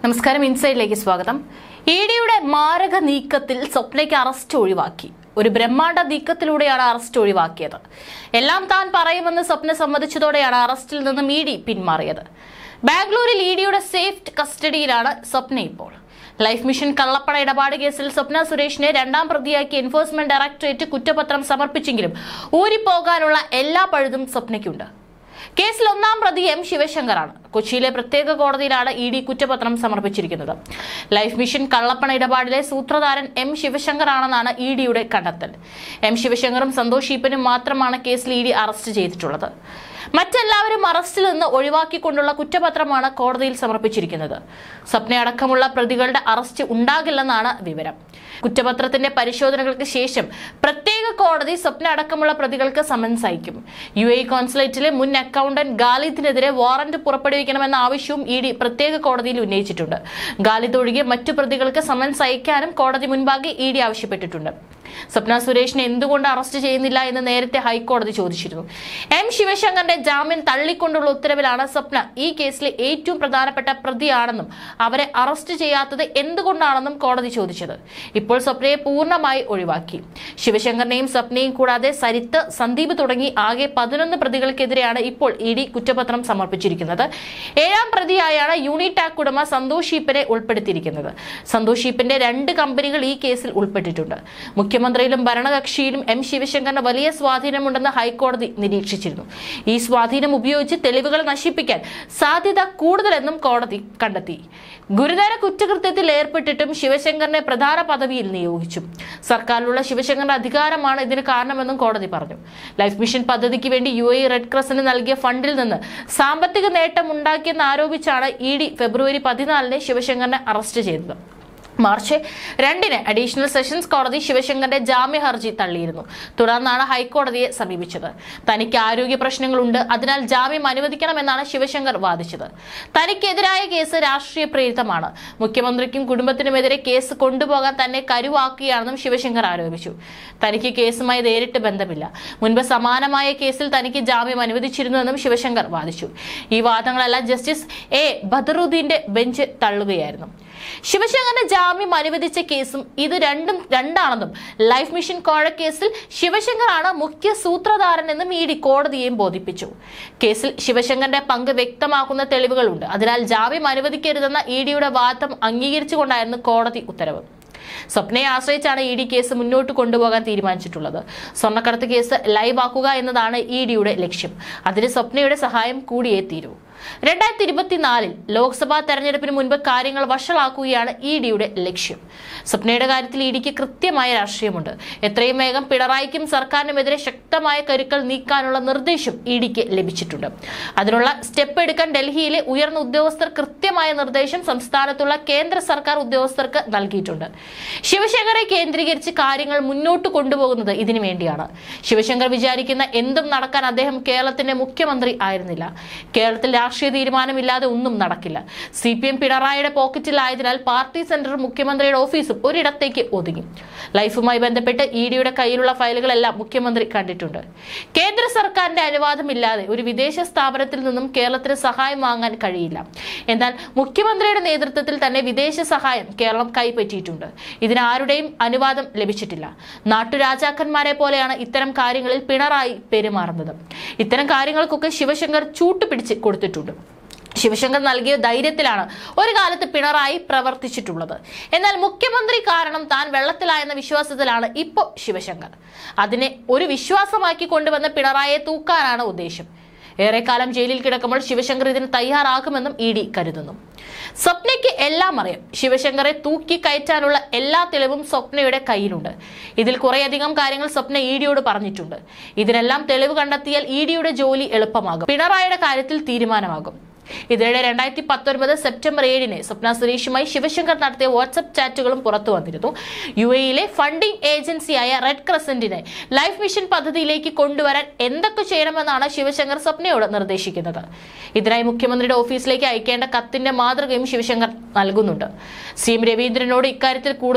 നമസ്കാരം ഇൻസൈഡിലേക്ക് സ്വാഗതം ഇ ഡിയുടെ മാരക നീക്കത്തിൽ സ്വപ്നയ്ക്ക് അറസ്റ്റ് ഒഴിവാക്കി ഒരു ബ്രഹ്മാണ്ഡ നീക്കത്തിലൂടെയാണ് അറസ്റ്റ് ഒഴിവാക്കിയത് എല്ലാം താൻ പറയുമെന്ന് സ്വപ്ന സമ്മതിച്ചതോടെയാണ് അറസ്റ്റിൽ നിന്നും ഇ ഡി പിന്മാറിയത് ബാംഗ്ലൂരിൽ ഇ ഡിയുടെ സേഫ് കസ്റ്റഡിയിലാണ് സ്വപ്ന ഇപ്പോൾ ലൈഫ് മിഷൻ കള്ളപ്പണ ഇടപാട് കേസിൽ സ്വപ്ന സുരേഷിനെ രണ്ടാം പ്രതിയാക്കി എൻഫോഴ്സ്മെന്റ് ഡയറക്ടറേറ്റ് കുറ്റപത്രം സമർപ്പിച്ചെങ്കിലും ഊരിപ്പോകാനുള്ള എല്ലാ പഴുതും സ്വപ്നയ്ക്കുണ്ട് കേസിൽ ഒന്നാം പ്രതി എം ശിവശങ്കറാണ് കൊച്ചിയിലെ പ്രത്യേക കോടതിയിലാണ് ഇ ഡി കുറ്റപത്രം സമർപ്പിച്ചിരിക്കുന്നത് ലൈഫ് മിഷൻ കള്ളപ്പണ ഇടപാടിലെ സൂത്രധാരൻ എം ശിവശങ്കറാണെന്നാണ് ഇ ഡിയുടെ കണ്ടെത്തൽ എം ശിവശങ്കറും സന്തോഷ് ഈപ്പനും മാത്രമാണ് കേസിൽ ഇ ഡി അറസ്റ്റ് ചെയ്തിട്ടുള്ളത് മറ്റെല്ലാവരും അറസ്റ്റിൽ നിന്ന് ഒഴിവാക്കിക്കൊണ്ടുള്ള കുറ്റപത്രമാണ് കോടതിയിൽ സമർപ്പിച്ചിരിക്കുന്നത് സ്വപ്നയടക്കമുള്ള പ്രതികളുടെ അറസ്റ്റ് ഉണ്ടാകില്ലെന്നാണ് വിവരം കുറ്റപത്രത്തിന്റെ പരിശോധനകൾക്ക് ശേഷം പ്രത്യേക കോടതി സ്വപ്ന അടക്കമുള്ള പ്രതികൾക്ക് സമൻസ് അയക്കും യു എ കോൺസുലേറ്റിലെ മുൻ അക്കൗണ്ടന്റ് ഗാലിദിനെതിരെ വാറന്റ് പുറപ്പെടുവിക്കണമെന്ന ആവശ്യവും ഇ ഡി പ്രത്യേക കോടതിയിൽ ഉന്നയിച്ചിട്ടുണ്ട് ഗാലിദ് ഒഴികെ മറ്റു പ്രതികൾക്ക് സമൻസ് അയക്കാനും കോടതി മുൻപാകെ ഇ ഡി ആവശ്യപ്പെട്ടിട്ടുണ്ട് സ്വപ്ന സുരേഷിനെ എന്തുകൊണ്ട് അറസ്റ്റ് ചെയ്യുന്നില്ല എന്ന് നേരത്തെ ഹൈക്കോടതി ചോദിച്ചിരുന്നു എം ശിവശങ്കറിന്റെ ജാമ്യം തള്ളിക്കൊണ്ടുള്ള ഉത്തരവിലാണ് സ്വപ്ന ഈ കേസിലെ ഏറ്റവും പ്രധാനപ്പെട്ട പ്രതിയാണെന്നും അവരെ അറസ്റ്റ് ചെയ്യാത്തത് എന്തുകൊണ്ടാണെന്നും കോടതി ചോദിച്ചത് ഇപ്പോൾ സ്വപ്നയെ പൂർണ്ണമായി ഒഴിവാക്കി ശിവശങ്കറിനെയും സ്വപ്നയും കൂടാതെ സരിത്ത് സന്ദീപ് തുടങ്ങി ആകെ പതിനൊന്ന് പ്രതികൾക്കെതിരെയാണ് ഇപ്പോൾ ഇ ഡി കുറ്റപത്രം സമർപ്പിച്ചിരിക്കുന്നത് ഏഴാം പ്രതിയായാണ് യൂണിടാക് ഉടമ സന്തോഷ് ഈപ്പനെ ഉൾപ്പെടുത്തിയിരിക്കുന്നത് സന്തോഷ് ഈപ്പന്റെ രണ്ട് കമ്പനികൾ ഈ കേസിൽ ഉൾപ്പെട്ടിട്ടുണ്ട് മുഖ്യമന്ത്രിയിലും ഭരണകക്ഷിയിലും എം ശിവശങ്കറിന് വലിയ സ്വാധീനമുണ്ടെന്ന് ഹൈക്കോടതി നിരീക്ഷിച്ചിരുന്നു ഈ സ്വാധീനം ഉപയോഗിച്ച് തെളിവുകൾ നശിപ്പിക്കാൻ സാധ്യത കൂടുതലെന്നും കോടതി കണ്ടെത്തി ഗുരുതര കുറ്റകൃത്യത്തിൽ ഏർപ്പെട്ടിട്ടും ശിവശങ്കറിനെ പ്രധാന പദവിയിൽ നിയോഗിച്ചു സർക്കാരിലുള്ള ശിവശങ്കറിന്റെ അധികാരമാണ് ഇതിന് കാരണമെന്നും കോടതി പറഞ്ഞു ലൈഫ് മിഷൻ പദ്ധതിക്ക് വേണ്ടി യു എ റെഡ് ക്രസന്റ് നൽകിയ ഫണ്ടിൽ നിന്ന് സാമ്പത്തിക നേട്ടം ഉണ്ടാക്കിയെന്ന് ആരോപിച്ചാണ് ഇ ഡി ഫെബ്രുവരി പതിനാലിന് ശിവശങ്കറിനെ അറസ്റ്റ് ചെയ്തത് മാർച്ച് രണ്ടിന് അഡീഷണൽ സെഷൻസ് കോടതി ശിവശങ്കറിന്റെ ജാമ്യ ഹർജി തള്ളിയിരുന്നു തുടർന്നാണ് ഹൈക്കോടതിയെ സമീപിച്ചത് തനിക്ക് ആരോഗ്യ പ്രശ്നങ്ങളുണ്ട് അതിനാൽ ജാമ്യം അനുവദിക്കണമെന്നാണ് ശിവശങ്കർ വാദിച്ചത് തനിക്കെതിരായ കേസ് രാഷ്ട്രീയ പ്രേരിതമാണ് മുഖ്യമന്ത്രിക്കും കുടുംബത്തിനുമെതിരെ കേസ് കൊണ്ടുപോകാൻ തന്നെ കരുവാക്കുകയാണെന്നും ശിവശങ്കർ ആരോപിച്ചു തനിക്ക് കേസുമായി നേരിട്ട് ബന്ധമില്ല മുൻപ് സമാനമായ കേസിൽ തനിക്ക് ജാമ്യം അനുവദിച്ചിരുന്നുവെന്നും ശിവശങ്കർ വാദിച്ചു ഈ വാദങ്ങളെല്ലാം ജസ്റ്റിസ് എ ബദറുദ്ദീന്റെ ബെഞ്ച് തള്ളുകയായിരുന്നു ശിവശങ്കറിന് ജാമ്യം അനുവദിച്ച കേസും ഇത് രണ്ടും രണ്ടാണെന്നും ലൈഫ് മിഷൻ കോഴക്കേസിൽ ശിവശങ്കറാണ് മുഖ്യ സൂത്രധാരനെന്നും ഇ ഡി കോടതിയെയും ബോധിപ്പിച്ചു കേസിൽ ശിവശങ്കറിന്റെ പങ്ക് വ്യക്തമാക്കുന്ന തെളിവുകളുണ്ട് അതിനാൽ ജാമ്യം അനുവദിക്കരുതെന്ന ഇ ഡിയുടെ വാദം അംഗീകരിച്ചുകൊണ്ടായിരുന്നു കോടതി ഉത്തരവ് സ്വപ്നയെ ആശ്രയിച്ചാണ് ഇ ഡി കേസ് മുന്നോട്ട് കൊണ്ടുപോകാൻ തീരുമാനിച്ചിട്ടുള്ളത് സ്വർണ്ണക്കടത്ത് കേസ് ലൈവ് ആക്കുക എന്നതാണ് ഇ ഡിയുടെ ലക്ഷ്യം അതിന് സ്വപ്നയുടെ സഹായം കൂടിയേ തീരൂ രണ്ടായിരത്തി ഇരുപത്തിനാലിൽ ലോക്സഭാ തെരഞ്ഞെടുപ്പിന് മുൻപ് കാര്യങ്ങൾ വഷളാക്കുകയാണ് ഇ ഡിയുടെ ലക്ഷ്യം സ്വപ്നയുടെ കാര്യത്തിൽ ഇ ഡിക്ക് കൃത്യമായ രാഷ്ട്രീയമുണ്ട് എത്രയും വേഗം പിണറായിക്കും സർക്കാരിനുമെതിരെ ശക്തമായ കരുക്കൾ നീക്കാനുള്ള നിർദ്ദേശം ഇ ഡിക്ക് ലഭിച്ചിട്ടുണ്ട് അതിനുള്ള സ്റ്റെപ്പ് എടുക്കാൻ ഡൽഹിയിലെ ഉയർന്ന ഉദ്യോഗസ്ഥർ കൃത്യമായ നിർദ്ദേശം സംസ്ഥാനത്തുള്ള കേന്ദ്ര സർക്കാർ ഉദ്യോഗസ്ഥർക്ക് നൽകിയിട്ടുണ്ട് ശിവശങ്കറെ കേന്ദ്രീകരിച്ച് കാര്യങ്ങൾ മുന്നോട്ട് കൊണ്ടുപോകുന്നത് ഇതിനു വേണ്ടിയാണ് ശിവശങ്കർ വിചാരിക്കുന്ന എന്തും നടക്കാൻ അദ്ദേഹം കേരളത്തിന്റെ മുഖ്യമന്ത്രി ആയിരുന്നില്ല കേരളത്തിൽ രാഷ്ട്രീയ തീരുമാനമില്ലാതെ ഒന്നും നടക്കില്ല സി പി എം പിണറായിയുടെ പോക്കറ്റിലായതിനാൽ പാർട്ടി സെന്ററും മുഖ്യമന്ത്രിയുടെ ഓഫീസും ഒരിടത്തേക്ക് ഒതുങ്ങി ലൈഫുമായി ബന്ധപ്പെട്ട് ഇ ഡിയുടെ കയ്യിലുള്ള ഫയലുകളെല്ലാം മുഖ്യമന്ത്രി കണ്ടിട്ടുണ്ട് കേന്ദ്ര സർക്കാരിന്റെ അനുവാദമില്ലാതെ ഒരു വിദേശ സ്ഥാപനത്തിൽ നിന്നും കേരളത്തിന് സഹായം വാങ്ങാൻ കഴിയില്ല എന്നാൽ മുഖ്യമന്ത്രിയുടെ നേതൃത്വത്തിൽ തന്നെ വിദേശ സഹായം കേരളം കൈപ്പറ്റിയിട്ടുണ്ട് ഇതിന് ആരുടെയും അനുവാദം ലഭിച്ചിട്ടില്ല നാട്ടുരാജാക്കന്മാരെ പോലെയാണ് ഇത്തരം കാര്യങ്ങളിൽ പിണറായി പെരുമാറുന്നത് ഇത്തരം കാര്യങ്ങൾക്കൊക്കെ ശിവശങ്കർ ചൂട്ടുപിടിച്ച് കൊടുത്തിട്ടുണ്ട് ശിവശങ്കർ നൽകിയ ധൈര്യത്തിലാണ് ഒരു കാലത്ത് പിണറായി പ്രവർത്തിച്ചിട്ടുള്ളത് എന്നാൽ മുഖ്യമന്ത്രി കാരണം താൻ വെള്ളത്തിലായെന്ന വിശ്വാസത്തിലാണ് ഇപ്പോൾ ശിവശങ്കർ അതിനെ ഒരു വിശ്വാസമാക്കി കൊണ്ടുവന്ന പിണറായിയെ തൂക്കാനാണ് ഉദ്ദേശം ഏറെക്കാലം ജയിലിൽ കിടക്കുമ്പോൾ ശിവശങ്കർ ഇതിന് തയ്യാറാകുമെന്നും ഇ ഡി കരുതുന്നു സ്വപ്നയ്ക്ക് എല്ലാം അറിയാം ശിവശങ്കറെ തൂക്കി കയറ്റാനുള്ള എല്ലാ തെളിവും സ്വപ്നയുടെ കയ്യിലുണ്ട് ഇതിൽ കുറേയധികം കാര്യങ്ങൾ സ്വപ്ന ഇ ഡിയോട് പറഞ്ഞിട്ടുണ്ട് ഇതിനെല്ലാം തെളിവ് കണ്ടെത്തിയാൽ ഇ ഡിയുടെ ജോലി എളുപ്പമാകും പിണറായിയുടെ കാര്യത്തിൽ തീരുമാനമാകും ഇതിനിടെ രണ്ടായിരത്തി പത്തൊൻപത് സെപ്റ്റംബർ ഏഴിന് സ്വപ്ന സുരേഷുമായി ശിവശങ്കർ നടത്തിയ വാട്സപ്പ് ചാറ്റുകളും പുറത്തു വന്നിരുന്നു യു എയിലെ ഫണ്ടിംഗ് ഏജൻസിയായ റെഡ് ക്രസന്റിനെ ലൈഫ് മിഷൻ പദ്ധതിയിലേക്ക് കൊണ്ടുവരാൻ എന്തൊക്കെ ചെയ്യണമെന്നാണ് ശിവശങ്കർ സ്വപ്നയോട് നിർദ്ദേശിക്കുന്നത് ഇതിനായി മുഖ്യമന്ത്രിയുടെ ഓഫീസിലേക്ക് അയക്കേണ്ട കത്തിന്റെ മാതൃകയും ശിവശങ്കർ നൽകുന്നുണ്ട് സി എം രവീന്ദ്രനോട് ഇക്കാര്യത്തിൽ കൂടുതൽ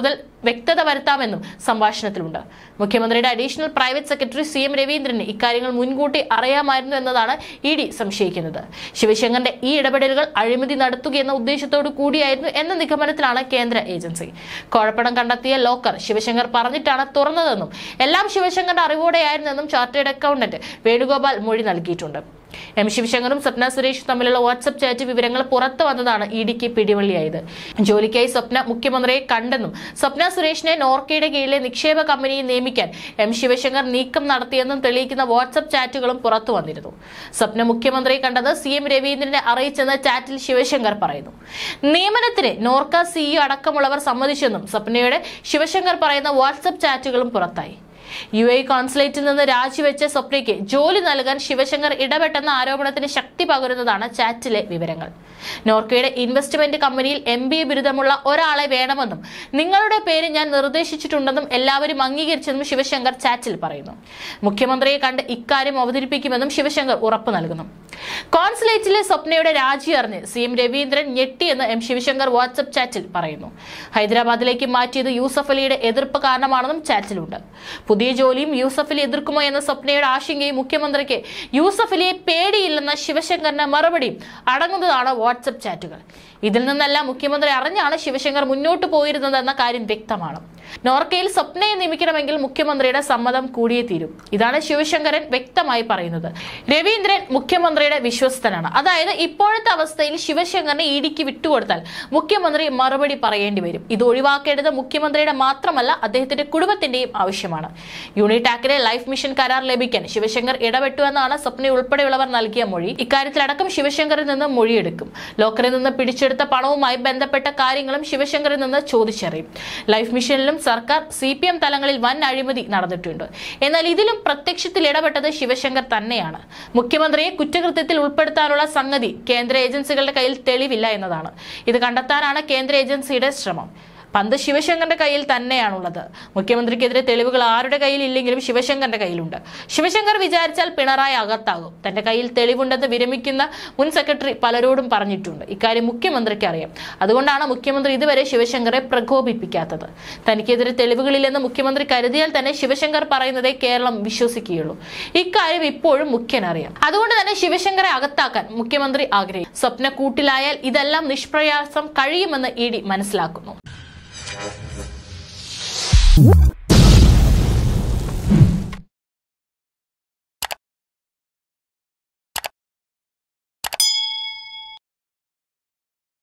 വ്യക്തത വരുത്താമെന്നും സംഭാഷണത്തിലുണ്ട് മുഖ്യമന്ത്രിയുടെ additional private secretary C M രവീന്ദ്രന് ഇക്കാര്യങ്ങൾ മുൻകൂട്ടി അറിയാമായിരുന്നു എന്നതാണ് ഇ ഡി സംശയിക്കുന്നത് ശിവശങ്കറിന്റെ ഈ ഇടപെടലുകൾ അഴിമതി നടത്തുകയെന്ന ഉദ്ദേശത്തോടു കൂടിയായിരുന്നു എന്ന നിഗമനത്തിലാണ് കേന്ദ്ര ഏജൻസി കുഴപ്പണം കണ്ടെത്തിയ ലോക്കർ ശിവശങ്കർ പറഞ്ഞിട്ടാണ് തുറന്നതെന്നും എല്ലാം ശിവശങ്കറിന്റെ അറിവോടെയായിരുന്നെന്നും ചാർട്ടേഡ് അക്കൗണ്ടന്റ് വേണുഗോപാൽ മൊഴി നൽകിയിട്ടുണ്ട് എം ശിവശങ്കറും സ്വപ്ന സുരേഷും തമ്മിലുള്ള വാട്സപ്പ് ചാറ്റ് വിവരങ്ങൾ പുറത്തു വന്നതാണ് ഇ ഡിക്ക് പിടിവള്ളിയായത് ജോലിക്കായി സ്വപ്ന മുഖ്യമന്ത്രിയെ കണ്ടെന്നും സ്വപ്ന സുരേഷിനെ നോർക്കയുടെ കീഴിലെ നിക്ഷേപ കമ്പനിയെ നിയമിക്കാൻ എം ശിവശങ്കർ നീക്കം നടത്തിയെന്നും തെളിയിക്കുന്ന വാട്സപ്പ് ചാറ്റുകളും പുറത്തു വന്നിരുന്നു സ്വപ്ന മുഖ്യമന്ത്രിയെ കണ്ടത് സി എം രവീന്ദ്രനെ അറിയിച്ചെന്ന് ചാറ്റിൽ ശിവശങ്കർ പറയുന്നു നിയമനത്തിന് നോർക്ക സിഇഒ അടക്കമുള്ളവർ സമ്മതിച്ചെന്നും സ്വപ്നയുടെ ശിവശങ്കർ പറയുന്ന വാട്സപ്പ് ചാറ്റുകളും പുറത്തായി യു എ കോൺസുലേറ്റിൽ നിന്ന് രാജിവെച്ച സ്വപ്നയ്ക്ക് ജോലി നൽകാൻ ശിവശങ്കർ ഇടപെട്ടെന്ന ആരോപണത്തിന് ശക്തി പകരുന്നതാണ് ചാറ്റിലെ വിവരങ്ങൾ നോർക്കയുടെ ഇൻവെസ്റ്റ്മെന്റ് കമ്പനിയിൽ എം ബി എ ബിരുദമുള്ള ഒരാളെ വേണമെന്നും നിങ്ങളുടെ പേര് ഞാൻ നിർദ്ദേശിച്ചിട്ടുണ്ടെന്നും എല്ലാവരും അംഗീകരിച്ചെന്നും ശിവശങ്കർ ചാറ്റിൽ പറയുന്നു മുഖ്യമന്ത്രിയെ കണ്ട് ഇക്കാര്യം അവതരിപ്പിക്കുമെന്നും ശിവശങ്കർ ഉറപ്പു നൽകുന്നു കോൺസുലേറ്റിലെ സ്വപ്നയുടെ രാജി അറിഞ്ഞ് സി എം രവീന്ദ്രൻ ഞെട്ടിയെന്ന് എം ശിവശങ്കർ വാട്സപ്പ് ചാറ്റിൽ പറയുന്നു ഹൈദരാബാദിലേക്ക് മാറ്റിയത് യൂസഫ് അലിയുടെ എതിർപ്പ് കാരണമാണെന്നും ചാറ്റിലുണ്ട് പുതിയ ജോലിയും യൂസഫ് അലി എതിർക്കുമോ എന്ന സ്വപ്നയുടെ ആശങ്കയും മുഖ്യമന്ത്രിക്ക് യൂസഫ് അലിയെ പേടിയില്ലെന്ന ശിവശങ്കറിന്റെ മറുപടിയും അടങ്ങുന്നതാണ് വാട്സപ്പ് ചാറ്റുകൾ ഇതിൽ നിന്നെല്ലാം മുഖ്യമന്ത്രി അറിഞ്ഞാണ് ശിവശങ്കർ മുന്നോട്ട് പോയിരുന്നതെന്ന കാര്യം വ്യക്തമാണ് നോർക്കയിൽ സ്വപ്നയെ നിയമിക്കണമെങ്കിൽ മുഖ്യമന്ത്രിയുടെ സമ്മതം കൂടിയേ തീരും ഇതാണ് ശിവശങ്കരൻ വ്യക്തമായി പറയുന്നത് രവീന്ദ്രൻ മുഖ്യമന്ത്രിയുടെ വിശ്വസ്തനാണ് അതായത് ഇപ്പോഴത്തെ അവസ്ഥയിൽ ശിവശങ്കറിനെ ഇടിക്ക് വിട്ടുകൊടുത്താൽ മുഖ്യമന്ത്രി മറുപടി പറയേണ്ടി വരും ഇത് ഒഴിവാക്കേണ്ടത് മുഖ്യമന്ത്രിയുടെ മാത്രമല്ല അദ്ദേഹത്തിന്റെ കുടുംബത്തിന്റെയും ആവശ്യമാണ് യൂണിടാക്കിലെ ലൈഫ് മിഷൻ കരാർ ലഭിക്കാൻ ശിവശങ്കർ ഇടപെട്ടു എന്നാണ് സ്വപ്ന ഉൾപ്പെടെയുള്ളവർ നൽകിയ മൊഴി ഇക്കാര്യത്തിലടക്കം ശിവശങ്കറിൽ നിന്ന് മൊഴിയെടുക്കും ലോക്കറിൽ നിന്ന് പിടിച്ചെടുത്ത പണവുമായി ബന്ധപ്പെട്ട കാര്യങ്ങളും ശിവശങ്കറിൽ നിന്ന് ചോദിച്ചറിയും ലൈഫ് മിഷനിലും സർക്കാർ സി പി എം തലങ്ങളിൽ വൻ അഴിമതി നടന്നിട്ടുണ്ട് എന്നാൽ ഇതിലും പ്രത്യക്ഷത്തിൽ ഇടപെട്ടത് ശിവശങ്കർ തന്നെയാണ് മുഖ്യമന്ത്രിയെ കുറ്റകൃത്യത്തിൽ ഉൾപ്പെടുത്താനുള്ള സംഗതി കേന്ദ്ര ഏജൻസികളുടെ കയ്യിൽ തെളിവില്ല എന്നതാണ് ഇത് കണ്ടെത്താനാണ് കേന്ദ്ര ഏജൻസിയുടെ ശ്രമം പന്ത് ശിവശങ്കറിന്റെ കയ്യിൽ തന്നെയാണുള്ളത് മുഖ്യമന്ത്രിക്കെതിരെ തെളിവുകൾ ആരുടെ കയ്യിൽ ഇല്ലെങ്കിലും ശിവശങ്കറിന്റെ കയ്യിലുണ്ട് ശിവശങ്കർ വിചാരിച്ചാൽ പിണറായി അകത്താകും തന്റെ കയ്യിൽ തെളിവുണ്ടെന്ന് വിരമിക്കുന്ന മുൻ സെക്രട്ടറി പലരോടും പറഞ്ഞിട്ടുണ്ട് ഇക്കാര്യം മുഖ്യമന്ത്രിക്ക് അറിയാം അതുകൊണ്ടാണ് മുഖ്യമന്ത്രി ഇതുവരെ ശിവശങ്കറെ പ്രകോപിപ്പിക്കാത്തത് തനിക്കെതിരെ തെളിവുകളില്ലെന്ന് മുഖ്യമന്ത്രി കരുതിയാൽ തന്നെ ശിവശങ്കർ പറയുന്നതേ കേരളം വിശ്വസിക്കുകയുള്ളൂ ഇക്കാര്യം ഇപ്പോഴും മുഖ്യനറിയാം അതുകൊണ്ട് തന്നെ ശിവശങ്കറെ അകത്താക്കാൻ മുഖ്യമന്ത്രി ആഗ്രഹിക്കും സ്വപ്ന കൂട്ടിലായാൽ ഇതെല്ലാം നിഷ്പ്രയാസം കഴിയുമെന്ന് ഇ ഡി മനസ്സിലാക്കുന്നു